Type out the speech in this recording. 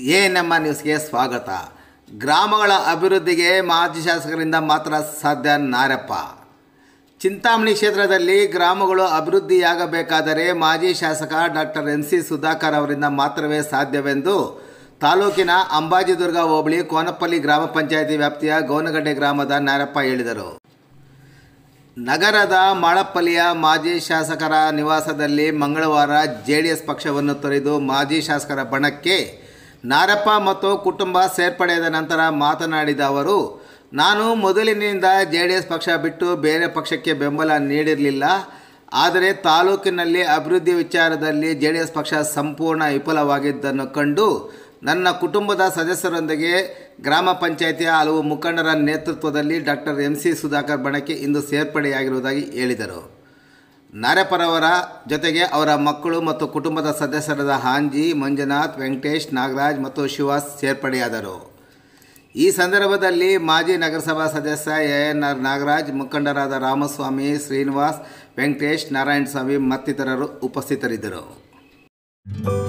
A ನಮ್ಮ ನ್ಯೂಸ್ಗೆ ಸ್ವಾಗತ ಗ್ರಾಮಗಳ ಅಭಿವೃದ್ಧಿಗೆ ಮಾಜಿ ಶಾಸಕರಿಂದ ಮಾತ್ರ ಸಾಧ್ಯ ನಾರಪ್ಪ ಚಿಂತಾಮಣಿ ಕ್ಷೇತ್ರದಲ್ಲಿ ಗ್ರಾಮಗಳು ಅಭಿವೃದ್ಧಿಯಾಗಬೇಕಾದರೆ ಮಾಜಿ ಶಾಸಕ ಡಾಕ್ಟರ್ ಎಂ ಸಿ ಸುಧಾಕರ್ ಅವರಿಂದ ಮಾತ್ರವೇ ಸಾಧ್ಯವೆಂದು ತಾಲೂಕಿನ ಅಂಬಾಜಿದುರ್ಗ ಹೋಬಳಿ ಕೋನಪಲ್ಲಿ ಗ್ರಾಮ ಪಂಚಾಯಿತಿ ವ್ಯಾಪ್ತಿಯ ಗೌನಗಡ್ಡೆ ಗ್ರಾಮದ ನಾರಪ್ಪ ಹೇಳಿದರು ನಗರದ ಮಾಳಪ್ಪಲ್ಲಿಯ ಮಾಜಿ ಶಾಸಕರ ನಿವಾಸದಲ್ಲಿ ಮಂಗಳವಾರ ಜೆ ಡಿ ಎಸ್ ಪಕ್ಷವನ್ನು ತೊರೆದು ಮಾಜಿ ಶಾಸಕರ ಬಣಕ್ಕೆ ನಾರಪ್ಪ ಮತ್ತು ಕುಟುಂಬ ಸೇರ್ಪಡೆಯಾದ ನಂತರ ಮಾತನಾಡಿದ ಅವರು ನಾನು ಮೊದಲಿನಿಂದ ಜೆ ಡಿ ಎಸ್ ಪಕ್ಷ ಬಿಟ್ಟು ಬೇರೆ ಪಕ್ಷಕ್ಕೆ ಬೆಂಬಲ ನೀಡಿರಲಿಲ್ಲ ಆದರೆ ತಾಲೂಕಿನಲ್ಲಿ ಅಭಿವೃದ್ಧಿ ವಿಚಾರದಲ್ಲಿ ಜೆ ಡಿ ಎಸ್ ಪಕ್ಷ ಸಂಪೂರ್ಣ ವಿಫಲವಾಗಿದ್ದನ್ನು ಕಂಡು ನನ್ನ ಕುಟುಂಬದ ಸದಸ್ಯರೊಂದಿಗೆ ಗ್ರಾಮ ಪಂಚಾಯಿತಿಯ ಹಲವು ಮುಖಂಡರ ನೇತೃತ್ವದಲ್ಲಿ ಡಾಕ್ಟರ್ ಎಂ ಸಿ ಸುಧಾಕರ್ ಬಣಕ್ಕೆ ಇಂದು ಸೇರ್ಪಡೆಯಾಗಿರುವುದಾಗಿ ಹೇಳಿದರು ನಾರಪ್ಪರವರ ಜೊತೆಗೆ ಅವರ ಮಕ್ಕಳು ಮತ್ತು ಕುಟುಂಬದ ಸದಸ್ಯರಾದ ಹಾಂಜಿ ಮಂಜುನಾಥ್ ವೆಂಕಟೇಶ್ ನಾಗರಾಜ್ ಮತ್ತು ಶಿವಾಸ್ ಸೇರ್ಪಡೆಯಾದರು ಈ ಸಂದರ್ಭದಲ್ಲಿ ಮಾಜಿ ನಗರಸಭಾ ಸದಸ್ಯ ಎ ಎನ್ ಆರ್ ನಾಗರಾಜ್ ಮುಖಂಡರಾದ ರಾಮಸ್ವಾಮಿ ಶ್ರೀನಿವಾಸ್ ವೆಂಕಟೇಶ್ ನಾರಾಯಣಸ್ವಾಮಿ ಮತ್ತಿತರರು ಉಪಸ್ಥಿತರಿದ್ದರು